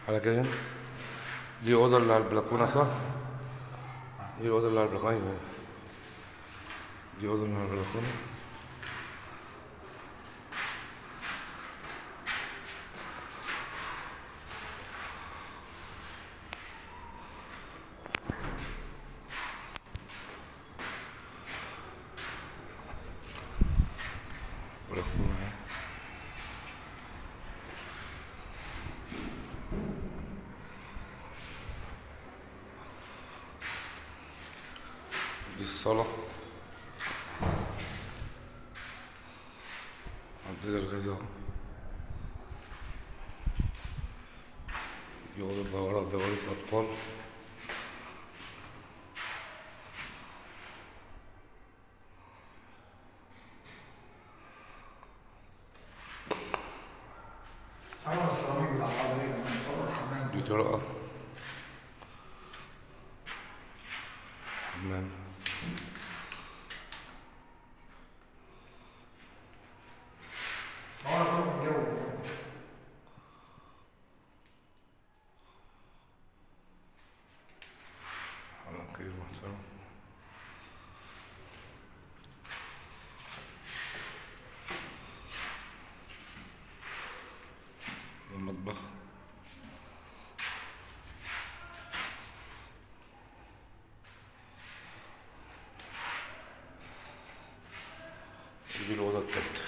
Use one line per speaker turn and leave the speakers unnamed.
على كده دي أوضة اللي على البلكونة صح؟ دي الأوضة اللي على البلكونة أيوة دي أوضة اللي على البلكونة بلكونة أهي. دي الصالة عدد الغذاء دي أوضة دورة دورة أطفال
أنا السيراميك بتاع العربية كمان طبعا الحمام
دي طرقة حمام
هو أنا كله من جو
حمام كبير محترم المطبخ دي الأوضة التالتة